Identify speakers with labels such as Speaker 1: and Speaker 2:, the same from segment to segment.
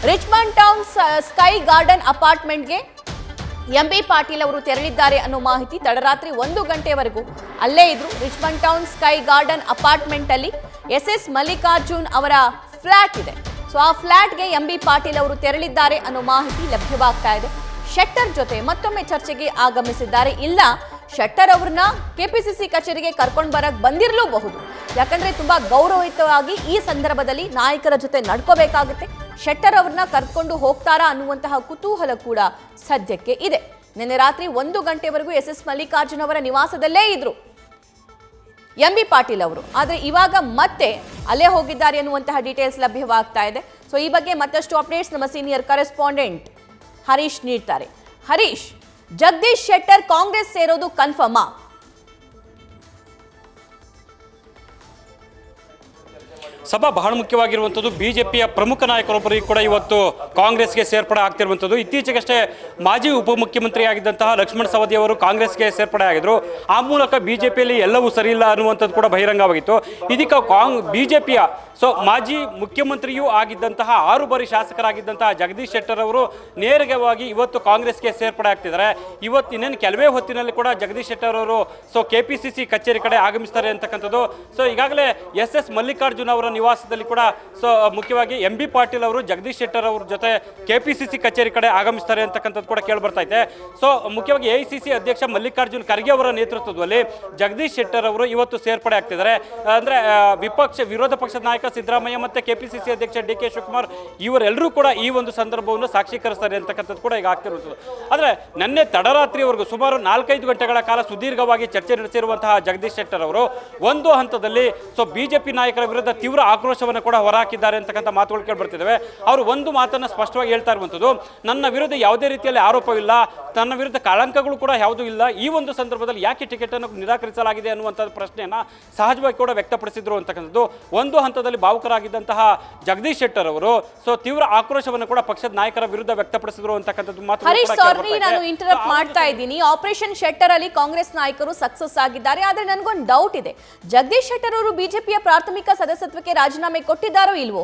Speaker 1: Richmond Town ಸ- Sky Garden ಅಪಾರ್ಟ್ಮೆಂಟ್ಗೆ MB Patil ಅವರು ತೆರಳಿದ್ದಾರೆ ಅನ್ನೋ ಮಾಹಿತಿ ತಡರಾತ್ರಿ ಒಂದು ಗಂಟೆವರೆಗೂ ಅಲ್ಲೇ ಇದ್ರು Richmond Town Sky Garden apartment ಅಲ್ಲಿ ಎಸ್ ಎಸ್ ಮಲ್ಲಿಕಾರ್ಜುನ್ ಅವರ ಫ್ಲಾಟ್ ಇದೆ ಸೊ ಆ ಫ್ಲಾಟ್ಗೆ ಎಂಬಿ ಪಾಟೀಲ್ ಅವರು ತೆರಳಿದ್ದಾರೆ ಅನ್ನೋ ಮಾಹಿತಿ ಲಭ್ಯವಾಗ್ತಾ ಇದೆ ಶೆಟ್ಟರ್ ಜೊತೆ ಮತ್ತೊಮ್ಮೆ ಚರ್ಚೆಗೆ ಆಗಮಿಸಿದ್ದಾರೆ ಇಲ್ಲ ಶೆಟ್ಟರ್ ಅವ್ರನ್ನ ಕೆಪಿಸಿಸಿ ಕಚೇರಿಗೆ ಕರ್ಕೊಂಡು ಬರಕ್ ಬಂದಿರಲೂಬಹುದು ಯಾಕಂದ್ರೆ ತುಂಬಾ ಗೌರವಯುತವಾಗಿ ಈ ಸಂದರ್ಭದಲ್ಲಿ ನಾಯಕರ ಜೊತೆ ನಡ್ಕೋಬೇಕಾಗುತ್ತೆ ಶೆಟ್ಟರ್ ಅವ್ರನ್ನ ಕರ್ಕೊಂಡು ಹೋಗ್ತಾರಾ ಅನ್ನುವಂತಹ ಕುತೂಹಲ ಕೂಡ ಸದ್ಯಕ್ಕೆ ಇದೆ ನಿನ್ನೆ ರಾತ್ರಿ ಒಂದು ಗಂಟೆವರೆಗೂ ಎಸ್ ಎಸ್ ಮಲ್ಲಿಕಾರ್ಜುನ್ ಅವರ ನಿವಾಸದಲ್ಲೇ ಇದ್ರು ಎಂ ಬಿ ಪಾಟೀಲ್ ಅವರು ಆದರೆ ಇವಾಗ ಮತ್ತೆ ಅಲ್ಲೇ ಹೋಗಿದ್ದಾರೆ ಅನ್ನುವಂತಹ ಡೀಟೇಲ್ಸ್ ಲಭ್ಯವಾಗ್ತಾ ಇದೆ ಸೊ ಈ ಬಗ್ಗೆ ಮತ್ತಷ್ಟು ಅಪ್ಡೇಟ್ಸ್ ನಮ್ಮ ಸೀನಿಯರ್ ಕರೆಸ್ಪಾಂಡೆಂಟ್ ಹರೀಶ್ ನೀಡ್ತಾರೆ ಹರೀಶ್ ಜಗದೀಶ್ ಶೆಟ್ಟರ್ ಕಾಂಗ್ರೆಸ್ ಸೇರೋದು ಕನ್ಫರ್ಮಾ
Speaker 2: ಸಭಾ ಬಹಳ ಮುಖ್ಯವಾಗಿರುವಂಥದ್ದು ಬಿಜೆಪಿಯ ಪ್ರಮುಖ ನಾಯಕರೊಬ್ಬರಿಗೆ ಕೂಡ ಇವತ್ತು ಕಾಂಗ್ರೆಸ್ಗೆ ಸೇರ್ಪಡೆ ಆಗ್ತಿರುವಂಥದ್ದು ಇತ್ತೀಚೆಗಷ್ಟೇ ಮಾಜಿ ಉಪಮುಖ್ಯಮಂತ್ರಿ ಆಗಿದ್ದಂತಹ ಲಕ್ಷ್ಮಣ ಸವದಿ ಅವರು ಕಾಂಗ್ರೆಸ್ಗೆ ಸೇರ್ಪಡೆ ಆಗಿದ್ರು ಆ ಮೂಲಕ ಬಿಜೆಪಿಯಲ್ಲಿ ಎಲ್ಲವೂ ಸರಿಯಿಲ್ಲ ಅನ್ನುವಂಥದ್ದು ಕೂಡ ಬಹಿರಂಗವಾಗಿತ್ತು ಇದೀಗ ಕಾಂಗ್ ಬಿಜೆಪಿಯ ಸೊ ಮಾಜಿ ಮುಖ್ಯಮಂತ್ರಿಯೂ ಆಗಿದ್ದಂತಹ ಆರು ಬಾರಿ ಶಾಸಕರಾಗಿದ್ದಂತಹ ಜಗದೀಶ್ ಶೆಟ್ಟರ್ ಅವರು ನೇರವಾಗಿ ಇವತ್ತು ಕಾಂಗ್ರೆಸ್ಗೆ ಸೇರ್ಪಡೆ ಆಗ್ತಿದ್ದಾರೆ ಇವತ್ತು ಇನ್ನೇನು ಕೆಲವೇ ಹೊತ್ತಿನಲ್ಲಿ ಕೂಡ ಜಗದೀಶ್ ಶೆಟ್ಟರ್ ಅವರು so K P C C ಕಚೇರಿ ಕಡೆ ಆಗಮಿಸ್ತಾರೆ ಅಂತಕ್ಕಂಥದ್ದು ಸೊ ಈಗಾಗಲೇ ಎಸ್ ಎಸ್ ಮಲ್ಲಿಕಾರ್ಜುನ್ ಅವರ ನಿವಾಸದಲ್ಲಿ ಕೂಡ ಸೊ ಮುಖ್ಯವಾಗಿ ಎಂ ಬಿ ಪಾಟೀಲ್ ಅವರು ಜಗದೀಶ್ ಶೆಟ್ಟರ್ ಅವ್ರ ಜೊತೆ ಕೆ ಪಿ ಸಿ ಸಿ ಕಚೇರಿ ಕಡೆ ಆಗಮಿಸ್ತಾರೆ ಅಂತಕ್ಕಂಥದ್ದು ಕೂಡ ಕೇಳಿ ಬರ್ತಾ ಇದೆ ಸೊ ಮುಖ್ಯವಾಗಿ ಎ ಸಿ ಸಿ ಅಧ್ಯಕ್ಷ ಮಲ್ಲಿಕಾರ್ಜುನ್ ಖರ್ಗೆ ಅವರ ನೇತೃತ್ವದಲ್ಲಿ ಜಗದೀಶ್ ಶೆಟ್ಟರ್ ಅವರು ಇವತ್ತು ಸೇರ್ಪಡೆ ಆಗ್ತಿದ್ದಾರೆ ಅಂದ್ರೆ ಆ, ವಿಪಕ್ಷ ವಿರೋಧ ಪಕ್ಷದ ನಾಯಕ ಸಿದ್ದರಾಮಯ್ಯ ಮತ್ತೆ ಕೆಪಿಸಿಸಿ ಅಧ್ಯಕ್ಷ ಡಿ ಕೆ ಶಿವಕುಮಾರ್ ಇವರೆಲ್ಲರೂ ಕೂಡ ಈ ಒಂದು ಸಂದರ್ಭವನ್ನು ಸಾಕ್ಷೀಕರಿಸ್ತಾರೆ ಅಂತಕ್ಕಂಥದ್ದು ಕೂಡ ಈಗ ಆಗ್ತಿರುವಂಥದ್ದು ಆದರೆ ನಿನ್ನೆ ತಡರಾತ್ರಿವರೆಗೂ ಸುಮಾರು ನಾಲ್ಕೈದು ಗಂಟೆಗಳ ಕಾಲ ಸುದೀರ್ಘವಾಗಿ ಚರ್ಚೆ ನಡೆಸಿರುವಂತಹ ಜಗದೀಶ್ ಶೆಟ್ಟರ್ ಅವರು ಒಂದು ಹಂತದಲ್ಲಿ ಸೊ ಬಿಜೆಪಿ ನಾಯಕರ ವಿರುದ್ಧ ತೀವ್ರ ಆಕ್ರೋಶವನ್ನು ಕೂಡ ಹೊರಹಾಕಿದ್ದಾರೆ ಅಂತಕ್ಕಂಥ ಮಾತುಗಳು ಕೇಳಿ ಬರ್ತಿದ್ದಾವೆ ಅವರು ಒಂದು ಮಾತನ್ನ ಸ್ಪಷ್ಟವಾಗಿ ಹೇಳ್ತಾ ಇರುವಂಥದ್ದು ನನ್ನ ವಿರುದ್ಧ ಯಾವುದೇ ರೀತಿಯಲ್ಲಿ ಆರೋಪವಿಲ್ಲ ತನ್ನ ವಿರುದ್ಧ ಕಳಂಕಗಳು ಕೂಡ ಯಾವುದೂ ಇಲ್ಲ ಈ ಒಂದು ಸಂದರ್ಭದಲ್ಲಿ ಯಾಕೆ ಟಿಕೆಟ್ ಅನ್ನು ನಿರಾಕರಿಸಲಾಗಿದೆ ಅನ್ನುವಂಥ ಪ್ರಶ್ನೆಯನ್ನ ಸಹಜವಾಗಿ ಕೂಡ ವ್ಯಕ್ತಪಡಿಸಿದ್ರು ಅಂತಕ್ಕಂಥದ್ದು ಒಂದು ಹಂತದಲ್ಲಿ ಭಾವುಕರಾಗಿದ್ದಂತಹ ಜಗದೀಶ್ ಶೆಟ್ಟರ್ ಅವರು ಸೊ ತೀವ್ರ ಆಕ್ರೋಶವನ್ನು ಕೂಡ ಪಕ್ಷದ ನಾಯಕರ ವಿರುದ್ಧ ವ್ಯಕ್ತಪಡಿಸಿದ್ರು ಅಂತಕ್ಕಂಥದ್ದು ಮಾತು
Speaker 1: ಹರೀಶ್ ಸಾರಿ ನಾನು ಇಂಟರಪ್ಟ್ ಮಾಡ್ತಾ ಇದ್ದೀನಿ ಆಪರೇಷನ್ ಶೆಟ್ಟರ್ ಅಲ್ಲಿ ಕಾಂಗ್ರೆಸ್ ನಾಯಕರು ಸಕ್ಸಸ್ ಆಗಿದ್ದಾರೆ ಆದ್ರೆ ನನ್ಗೊಂದು ಡೌಟ್ ಇದೆ ಜಗದೀಶ್ ಶೆಟ್ಟರ್ ಅವರು ಬಿಜೆಪಿಯ ಪ್ರಾಥಮಿಕ ಸದಸ್ಯತ್ವಕ್ಕೆ ರಾಜೀನಾಮೆ ಕೊಟ್ಟಿದ್ದಾರೋ ಇಲ್ವೋ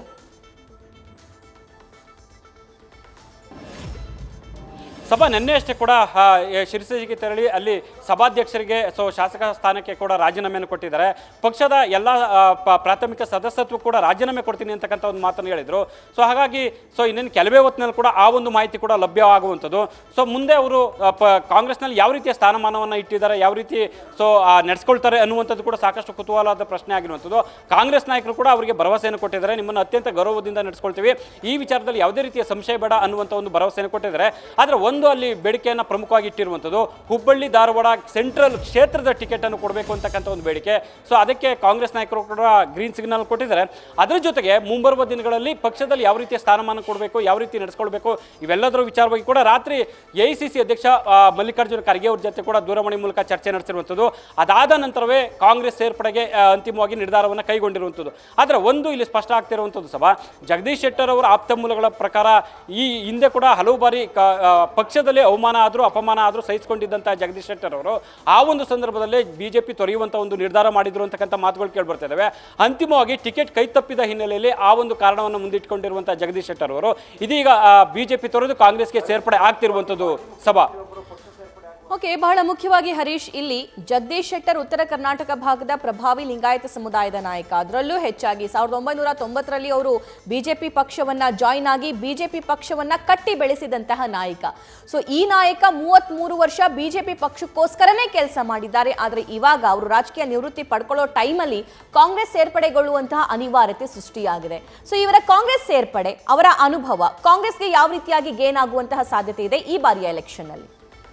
Speaker 2: ಸಭಾ ನಿನ್ನೆ ಅಷ್ಟೇ ಕೂಡ ಆ, ಎ, ಶಿರಸಿಗೆ ತೆರಳಿ ಅಲ್ಲಿ ಸಭಾಧ್ಯಕ್ಷರಿಗೆ ಸೊ ಶಾಸಕ ಸ್ಥಾನಕ್ಕೆ ಕೂಡ ರಾಜೀನಾಮೆಯನ್ನು ಕೊಟ್ಟಿದ್ದಾರೆ ಪಕ್ಷದ ಎಲ್ಲ ಆ, ಪ- ಪ್ರಾಥಮಿಕ ಸದಸ್ಯತ್ವ ಕೂಡ ರಾಜೀನಾಮೆ ಕೊಡ್ತೀನಿ ಅಂತಕ್ಕಂಥ ಒಂದು ಮಾತನ್ನು ಹೇಳಿದರು ಸೊ ಹಾಗಾಗಿ ಸೊ ಇನ್ನೇನು ಕೆಲವೇ ಹೊತ್ತಿನಲ್ಲಿ ಕೂಡ ಆ ಒಂದು ಮಾಹಿತಿ ಕೂಡ ಲಭ್ಯವಾಗುವಂಥದ್ದು ಸೊ ಮುಂದೆ ಅವರು ಆ, ಪ ಕಾಂಗ್ರೆಸ್ನಲ್ಲಿ ಯಾವ ರೀತಿಯ ಸ್ಥಾನಮಾನವನ್ನು ಇಟ್ಟಿದ್ದಾರೆ ಯಾವ ರೀತಿ ಸೊ ನಡೆಸ್ಕೊಳ್ತಾರೆ ಅನ್ನುವಂಥದ್ದು ಕೂಡ ಸಾಕಷ್ಟು ಕುತೂಹಲವಾದ ಪ್ರಶ್ನೆ ಆಗಿರುವಂಥದ್ದು ಕಾಂಗ್ರೆಸ್ ನಾಯಕರು ಕೂಡ ಅವರಿಗೆ ಭರವಸೆಯನ್ನು ಕೊಟ್ಟಿದ್ದಾರೆ ನಿಮ್ಮನ್ನು ಅತ್ಯಂತ ಗೌರವದಿಂದ ನಡೆಸ್ಕೊಳ್ತೀವಿ ಈ ವಿಚಾರದಲ್ಲಿ ಯಾವುದೇ ರೀತಿಯ ಸಂಶಯ ಬೇಡ ಅನ್ನುವಂಥ ಒಂದು ಭರವಸೆಯನ್ನು ಕೊಟ್ಟಿದ್ದಾರೆ ಆದರೆ ಒಂದು ಅಲ್ಲಿ ಬೇಡಿಕೆಯನ್ನು ಪ್ರಮುಖವಾಗಿ ಇಟ್ಟಿರುವಂಥದ್ದು ಹುಬ್ಬಳ್ಳಿ ಧಾರವಾಡ ಸೆಂಟ್ರಲ್ ಕ್ಷೇತ್ರದ ಟಿಕೆಟ್ ಅನ್ನು ಕೊಡಬೇಕು ಅಂತಕ್ಕಂಥ ಒಂದು ಬೇಡಿಕೆ ಸೊ ಅದಕ್ಕೆ ಕಾಂಗ್ರೆಸ್ ನಾಯಕರು ಕೂಡ ಗ್ರೀನ್ ಸಿಗ್ನಲ್ ಕೊಟ್ಟಿದ್ದಾರೆ ಅದರ ಜೊತೆಗೆ ಮುಂಬರುವ ದಿನಗಳಲ್ಲಿ ಪಕ್ಷದಲ್ಲಿ ಯಾವ ರೀತಿಯ ಸ್ಥಾನಮಾನ ಕೊಡಬೇಕು ಯಾವ ರೀತಿ ನಡೆಸ್ಕೊಳ್ಬೇಕು ಇವೆಲ್ಲದರ ವಿಚಾರವಾಗಿ ಕೂಡ ರಾತ್ರಿ ಎ ಸಿ ಸಿ ಅಧ್ಯಕ್ಷ ಆ, ಮಲ್ಲಿಕಾರ್ಜುನ ಖರ್ಗೆ ಅವ್ರ ಜೊತೆ ಕೂಡ ದೂರವಾಣಿ ಮೂಲಕ ಚರ್ಚೆ ನಡೆಸಿರುವಂಥದ್ದು ಅದಾದ ನಂತರವೇ ಕಾಂಗ್ರೆಸ್ ಸೇರ್ಪಡೆಗೆ ಆ, ಅಂತಿಮವಾಗಿ ನಿರ್ಧಾರವನ್ನು ಕೈಗೊಂಡಿರುವಂಥದ್ದು ಆದರೆ ಒಂದು ಇಲ್ಲಿ ಸ್ಪಷ್ಟ ಆಗ್ತಿರುವಂಥದ್ದು ಸಭಾ ಜಗದೀಶ್ ಶೆಟ್ಟರ್ ಅವರ ಆಪ್ತ ಮೂಲಗಳ ಪ್ರಕಾರ ಈ ಹಿಂದೆ ಕೂಡ ಹಲವು ಬಾರಿ ಕ- ಆ, ಪಕ್ಷದಲ್ಲಿ ಅವಮಾನ ಆದರೂ ಅಪಮಾನ ಆದರೂ ಸಹಿಸಿಕೊಂಡಿದ್ದಂಥ ಜಗದೀಶ್ ಶೆಟ್ಟರ್ ಅವರು ಆ ಒಂದು ಸಂದರ್ಭದಲ್ಲೇ ಬಿಜೆಪಿ ತೊರೆಯುವಂಥ ಒಂದು ನಿರ್ಧಾರ ಮಾಡಿದ್ರು ಅಂತಕ್ಕಂಥ ಮಾತುಗಳು ಕೇಳಿ ಬರ್ತಾ ಇದ್ದಾವೆ ಅಂತಿಮವಾಗಿ ಟಿಕೆಟ್ ಕೈ ತಪ್ಪಿದ ಹಿನ್ನೆಲೆಯಲ್ಲಿ ಆ ಒಂದು ಕಾರಣವನ್ನು ಮುಂದಿಟ್ಕೊಂಡಿರುವಂಥ ಜಗದೀಶ್ ಶೆಟ್ಟರ್ ಅವರು ಇದೀಗ ಬಿಜೆಪಿ ತೊರೆದು ಕಾಂಗ್ರೆಸ್ಗೆ ಸೇರ್ಪಡೆ ಆಗ್ತಿರುವಂಥದ್ದು ಸಭಾ
Speaker 1: ಓಕೆ ಬಹಳ ಮುಖ್ಯವಾಗಿ ಹರೀಶ್ ಇಲ್ಲಿ ಜಗದೀಶ್ ಶೆಟ್ಟರ್ ಉತ್ತರ ಕರ್ನಾಟಕ ಭಾಗದ ಪ್ರಭಾವಿ ಲಿಂಗಾಯತ ಸಮುದಾಯದ ನಾಯಕ ಅದರಲ್ಲೂ ಹೆಚ್ಚಾಗಿ ಸಾವಿರದ ಒಂಬೈನೂರ ತೊಂಬತ್ತರಲ್ಲಿ ಅವರು ಬಿಜೆಪಿ ಪಕ್ಷವನ್ನ ಜಾಯಿನ್ ಆಗಿ ಬಿಜೆಪಿ ಪಕ್ಷವನ್ನ ಕಟ್ಟಿ ಬೆಳೆಸಿದಂತಹ ನಾಯಕ ಸೊ ಈ ನಾಯಕ ಮೂವತ್ಮೂರು ವರ್ಷ ಬಿಜೆಪಿ ಪಕ್ಷಕ್ಕೋಸ್ಕರನೇ ಕೆಲಸ ಮಾಡಿದ್ದಾರೆ ಆದರೆ ಇವಾಗ ಅವರು ರಾಜಕೀಯ ನಿವೃತ್ತಿ ಪಡ್ಕೊಳ್ಳೋ ಟೈಮಲ್ಲಿ ಕಾಂಗ್ರೆಸ್ ಸೇರ್ಪಡೆಗೊಳ್ಳುವಂತಹ ಅನಿವಾರ್ಯತೆ ಸೃಷ್ಟಿಯಾಗಿದೆ ಸೊ ಇವರ ಕಾಂಗ್ರೆಸ್ ಸೇರ್ಪಡೆ ಅವರ ಅನುಭವ ಕಾಂಗ್ರೆಸ್ಗೆ ಯಾವ ರೀತಿಯಾಗಿ ಗೇನ್ ಆಗುವಂತಹ ಸಾಧ್ಯತೆ ಇದೆ ಈ ಬಾರಿಯ ಎಲೆಕ್ಷನ್ ಅಲ್ಲಿ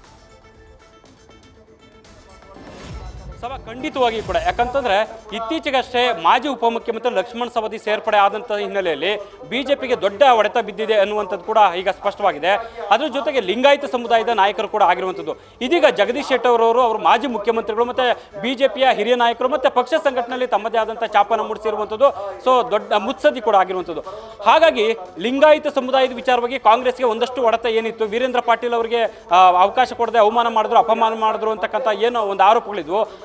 Speaker 2: ಸಭಾ ಖಂಡಿತವಾಗಿ ಕೂಡ ಯಾಕಂತಂದ್ರೆ ಇತ್ತೀಚೆಗಷ್ಟೇ ಮಾಜಿ ಉಪಮುಖ್ಯಮಂತ್ರಿ ಲಕ್ಷ್ಮಣ್ ಸವದಿ ಸೇರ್ಪಡೆ ಆದಂಥ ಹಿನ್ನೆಲೆಯಲ್ಲಿ ಬಿಜೆಪಿಗೆ ದೊಡ್ಡ ಹೊಡೆತ ಬಿದ್ದಿದೆ ಅನ್ನುವಂಥದ್ದು ಕೂಡ ಈಗ ಸ್ಪಷ್ಟವಾಗಿದೆ ಅದ್ರ ಜೊತೆಗೆ ಲಿಂಗಾಯತ ಸಮುದಾಯದ ನಾಯಕರು ಕೂಡ ಆಗಿರುವಂಥದ್ದು ಇದೀಗ ಜಗದೀಶ್ ಶೆಟ್ಟರ್ ಅವರು ಅವರು ಮಾಜಿ ಮುಖ್ಯಮಂತ್ರಿಗಳು ಮತ್ತೆ ಬಿಜೆಪಿಯ ಹಿರಿಯ ನಾಯಕರು ಮತ್ತೆ ಪಕ್ಷ ಸಂಘಟನೆಯಲ್ಲಿ ತಮ್ಮದೇ ಆದಂಥ ಚಾಪನ ಮೂಡಿಸಿರುವಂಥದ್ದು ಸೊ ದೊಡ್ಡ ಮುತ್ಸದಿ ಕೂಡ ಆಗಿರುವಂಥದ್ದು ಹಾಗಾಗಿ ಲಿಂಗಾಯತ ಸಮುದಾಯದ ವಿಚಾರವಾಗಿ ಕಾಂಗ್ರೆಸ್ಗೆ ಒಂದಷ್ಟು ಹೊಡೆತ ಏನಿತ್ತು ವೀರೇಂದ್ರ ಪಾಟೀಲ್ ಅವರಿಗೆ ಆ, ಅವಕಾಶ ಕೊಡದೆ ಅವಮಾನ ಮಾಡಿದ್ರು ಅಪಮಾನ ಮಾಡಿದ್ರು ಅಂತಕ್ಕಂಥ ಏನೋ ಒಂದು ಆರೋಪಗಳಿದ್ವು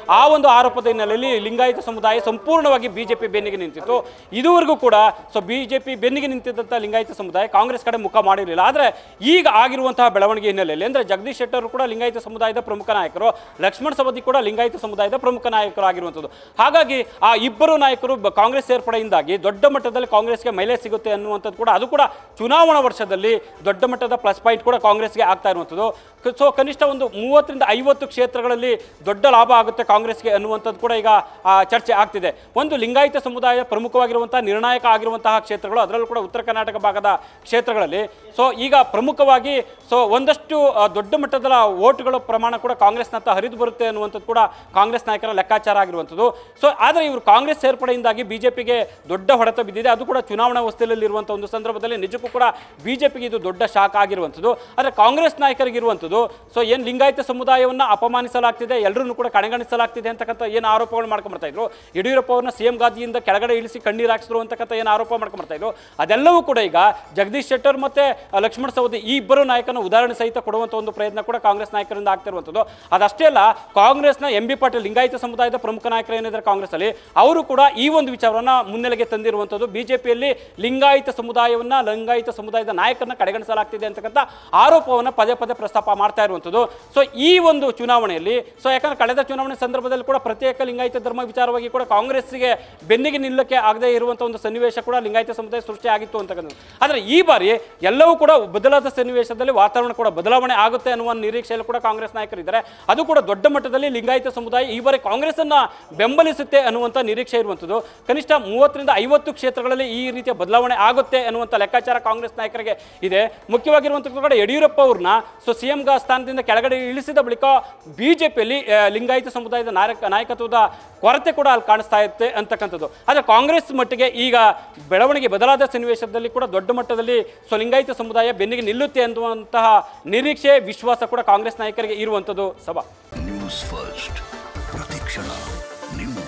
Speaker 2: ಆ ಒಂದು ಆರೋಪದ ಹಿನ್ನೆಲೆಯಲ್ಲಿ ಲಿಂಗಾಯತ ಸಮುದಾಯ ಸಂಪೂರ್ಣವಾಗಿ ಬಿಜೆಪಿ ಬೆನ್ನಿಗೆ ನಿಂತಿತ್ತು ಇದುವರೆಗೂ ಕೂಡ ಸೊ ಬಿಜೆಪಿ ಬೆನ್ನಿಗೆ ನಿಂತಿದ್ದಂಥ ಲಿಂಗಾಯತ ಸಮುದಾಯ ಕಾಂಗ್ರೆಸ್ ಕಡೆ ಮುಖ ಮಾಡಿರಲಿಲ್ಲ ಆದರೆ ಈಗ ಆಗಿರುವಂತಹ ಬೆಳವಣಿಗೆ ಹಿನ್ನೆಲೆಯಲ್ಲಿ ಅಂದರೆ ಜಗದೀಶ್ ಶೆಟ್ಟರ್ ಕೂಡ ಲಿಂಗಾಯತ ಸಮುದಾಯದ ಪ್ರಮುಖ ನಾಯಕರು ಲಕ್ಷ್ಮಣ ಸವದಿ ಕೂಡ ಲಿಂಗಾಯತ ಸಮುದಾಯದ ಪ್ರಮುಖ ನಾಯಕರು ಆಗಿರುವಂಥದ್ದು ಹಾಗಾಗಿ ಆ ಇಬ್ಬರು ನಾಯಕರು ಬ- ಕಾಂಗ್ರೆಸ್ ಸೇರ್ಪಡೆಯಿಂದಾಗಿ ದೊಡ್ಡ ಮಟ್ಟದಲ್ಲಿ ಕಾಂಗ್ರೆಸ್ಗೆ ಮೈಲೇಜ್ ಸಿಗುತ್ತೆ ಅನ್ನುವಂಥದ್ದು ಕೂಡ ಅದು ಕೂಡ ಚುನಾವಣಾ ವರ್ಷದಲ್ಲಿ ದೊಡ್ಡ ಮಟ್ಟದ ಪ್ಲಸ್ ಪಾಯಿಂಟ್ ಕೂಡ ಕಾಂಗ್ರೆಸ್ಗೆ ಆಗ್ತಾ ಇರುವಂಥದ್ದು ಕ- ಸೊ ಕನಿಷ್ಠ ಒಂದು ಮೂವತ್ತರಿಂದ ಐವತ್ತು ಕ್ಷೇತ್ರಗಳಲ್ಲಿ ದೊಡ್ಡ ಲಾಭ ಆಗುತ್ತೆ ಕಾಂಗ್ರೆಸ್ಗೆ ಅನ್ನುವಂಥದ್ದು ಕೂಡ ಈಗ ಆ, ಚರ್ಚೆ ಆಗ್ತಿದೆ ಒಂದು ಲಿಂಗಾಯತ ಸಮುದಾಯ ಪ್ರಮುಖವಾಗಿರುವಂತಹ ನಿರ್ಣಾಯಕ ಆಗಿರುವಂತಹ ಕ್ಷೇತ್ರಗಳು ಅದರಲ್ಲೂ ಕೂಡ ಉತ್ತರ ಕರ್ನಾಟಕ ಭಾಗದ ಕ್ಷೇತ್ರಗಳಲ್ಲಿ ಸೊ ಈಗ ಪ್ರಮುಖವಾಗಿ ಸೊ ಒಂದಷ್ಟು ಆ, ದೊಡ್ಡ ಮಟ್ಟದ ಓಟ್ಗಳ ಪ್ರಮಾಣ ಕೂಡ ಕಾಂಗ್ರೆಸ್ನತ್ತ ಹರಿದು ಬರುತ್ತೆ ಅನ್ನುವಂಥದ್ದು ಕೂಡ ಕಾಂಗ್ರೆಸ್ ನಾಯಕರ ಲೆಕ್ಕಾಚಾರ ಆಗಿರುವಂಥದ್ದು ಸೊ ಆದರೆ ಇವರು ಕಾಂಗ್ರೆಸ್ ಸೇರ್ಪಡೆಯಿಂದಾಗಿ ಬಿಜೆಪಿಗೆ ದೊಡ್ಡ ಹೊಡೆತ ಬಿದ್ದಿದೆ ಅದು ಕೂಡ ಚುನಾವಣಾ ಹೊಸ್ತಿಲಲ್ಲಿ ಇರುವಂಥ ಒಂದು ಸಂದರ್ಭದಲ್ಲಿ ನಿಜಕ್ಕೂ ಕೂಡ ಬಿಜೆಪಿಗೆ ಇದು ದೊಡ್ಡ ಶಾಕ್ ಆಗಿರುವಂಥದ್ದು ಆದರೆ ಕಾಂಗ್ರೆಸ್ ನಾಯಕರಿಗೆ ಇರುವಂಥದ್ದು ಸೊ ಏನು ಲಿಂಗಾಯತ ಸಮುದಾಯವನ್ನು ಅಪಮಾನಿಸಲಾಗ್ತಿದೆ ಎಲ್ಲರನ್ನೂ ಕೂಡ ಕಡೆಗಣಿಸಲಾಗ್ತಿದೆ ಅಂತಕ್ಕಂಥ ಏನು ಆರೋಪಗಳು ಮಾಡ್ಕೊಂಬರ್ತಾ ಇದ್ರು ಯಡಿಯೂರಪ್ಪ ಅವ್ರನ್ನ ಸಿ ಎಂ ಗಾದಿಯಿಂದ ಕೆಳಗಡೆ ಇಳಿಸಿ ಕಣ್ಣೀರು ಹಾಕಿಸಿದ್ರು ಅಂತಕ್ಕಂಥ ಏನು ಆರೋಪ ಮಾಡ್ಕೊಂಬರ್ತಾ ಇದ್ರು ಅದೆಲ್ಲವೂ ಕೂಡ ಈಗ ಜಗದೀಶ್ ಶೆಟ್ಟರ್ ಮತ್ತೆ ಲಕ್ಷ್ಮಣ ಸವದಿ ಈ ಇಬ್ಬರು ನಾಯಕನ ಉದಾಹರಣೆ ಸಹಿತ ಕೊಡುವಂಥ ಒಂದು ಪ್ರಯತ್ನ ಕೂಡ ಕಾಂಗ್ರೆಸ್ ನಾಯಕರಿಂದ ಆಗ್ತಿರುವಂಥದ್ದು ಅದಷ್ಟೇ ಅಲ್ಲ ಕಾಂಗ್ರೆಸ್ನ ಎಂ ಬಿ ಪಾಟೀಲ್ ಲಿಂಗಾಯತ ಸಮುದಾಯದ ಪ್ರಮುಖ ನಾಯಕರು ಏನಿದ್ದಾರೆ ಕಾಂಗ್ರೆಸ್ ಅಲ್ಲಿ ಅವರು ಕೂಡ ಈ ಒಂದು ವಿಚಾರವನ್ನ ಮುನ್ನೆಲೆಗೆ ತಂದಿರುವಂಥದ್ದು ಬಿಜೆಪಿಯಲ್ಲಿ ಲಿಂಗಾಯತ ಸಮುದಾಯವನ್ನ ಲಿಂಗಾಯತ ಸಮುದಾಯದ ನಾಯಕರನ್ನ ಕಡೆಗಣಿಸಲಾಗ್ತಿದೆ ಅಂತಕ್ಕಂಥ ಆರೋಪವನ್ನು ಪದೇ ಪದೇ ಪ್ರಸ್ತಾಪ ಮಾಡ್ತಾ ಇರುವಂಥದ್ದು ಸೊ ಈ ಒಂದು ಚುನಾವಣೆಯಲ್ಲಿ ಸೊ ಯಾಕಂದ್ರೆ ಕಳೆದ ಚುನಾವಣೆ ಸಂದರ್ಭದಲ್ಲಿ ಕೂಡ ಪ್ರತ್ಯೇಕ ಲಿಂಗಾಯತ ಧರ್ಮ ವಿಚಾರವಾಗಿ ಕೂಡ ಕಾಂಗ್ರೆಸ್ಗೆ ಬೆನ್ನಿಗೆ ನಿಲ್ಲಕ್ಕೆ ಆಗದೇ ಇರುವಂಥ ಒಂದು ಸನ್ನಿವೇಶ ಕೂಡ ಲಿಂಗಾಯತ ಸಮುದಾಯ ಸೃಷ್ಟಿ ಆಗಿತ್ತು ಅಂತಕ್ಕಂಥದ್ದು ಆದರೆ ಈ ಬಾರಿ ಎಲ್ಲವೂ ಕೂಡ ಬದಲಾದ ಸನ್ನಿವೇಶದಲ್ಲಿ ವಾತಾವರಣ ಕೂಡ ಬದಲಾವಣೆ ಆಗುತ್ತೆ ಅನ್ನುವ ನಿರೀಕ್ಷೆಯಲ್ಲಿ ಕೂಡ ಕಾಂಗ್ರೆಸ್ ನಾಯಕರಿದ್ದಾರೆ ಅದು ಕೂಡ ದೊಡ್ಡ ಮಟ್ಟದಲ್ಲಿ ಲಿಂಗಾಯತ ಸಮುದಾಯ ಈ ಬಾರಿ ಕಾಂಗ್ರೆಸ್ ಅನ್ನ ಬೆಂಬಲಿಸುತ್ತೆ ಅನ್ನುವಂಥ ನಿರೀಕ್ಷೆ ಇರುವಂಥದ್ದು ಕನಿಷ್ಠ ಮೂವತ್ತರಿಂದ ಐವತ್ತು ಕ್ಷೇತ್ರಗಳಲ್ಲಿ ಈ ರೀತಿಯ ಬದಲಾವಣೆ ಆಗುತ್ತೆ ಅನ್ನುವಂಥ ಲೆಕ್ಕಾಚಾರ ಕಾಂಗ್ರೆಸ್ ನಾಯಕರಿಗೆ ಇದೆ ಮುಖ್ಯವಾಗಿರುವಂಥದ್ದು ಕಡೆ ಯಡಿಯೂರಪ್ಪ ಅವ್ರನ್ನ ಸೊ ಸಿ ಎಂ ಸ್ಥಾನದಿಂದ ಕೆಳಗಡೆ ಇಳಿಸಿದ ಬಳಿಕ ಬಿಜೆಪಿಯಲ್ಲಿ ಲಿಂಗಾಯತ ಸಮುದಾಯದ ನಾಯಕ ನಾಯಕತ್ವದ ಕೊರತೆ ಕೂಡ ಅಲ್ಲಿ ಕಾಣಿಸ್ತಾ ಇರುತ್ತೆ ಅಂತಕ್ಕಂಥದ್ದು ಆದರೆ ಕಾಂಗ್ರೆಸ್ ಮಟ್ಟಿಗೆ ಈಗ ಬೆಳವಣಿಗೆ ಬದಲಾದ ಸನ್ನಿವೇಶದಲ್ಲಿ ಕೂಡ ದೊಡ್ಡ ಮಟ್ಟದಲ್ಲಿ ಸೊ ಲಿಂಗಾಯತ ಸಮುದಾಯ ಬೆನ್ನಿಗೆ ನಿಲ್ಲುತ್ತೆ ಅನ್ನುವಂತಹ ನಿರೀಕ್ಷೆ ವಿಶ್ವಾಸ ಕೂಡ ಕಾಂಗ್ರೆಸ್ ನಾಯಕರಿಗೆ ಇರುವಂಥದ್ದು ಸಭಾ
Speaker 3: ನ್ಯೂಸ್ ಫಸ್ಟ್ ಪ್ರತಿಕ್ಷಣ ನಿಮ್ಮ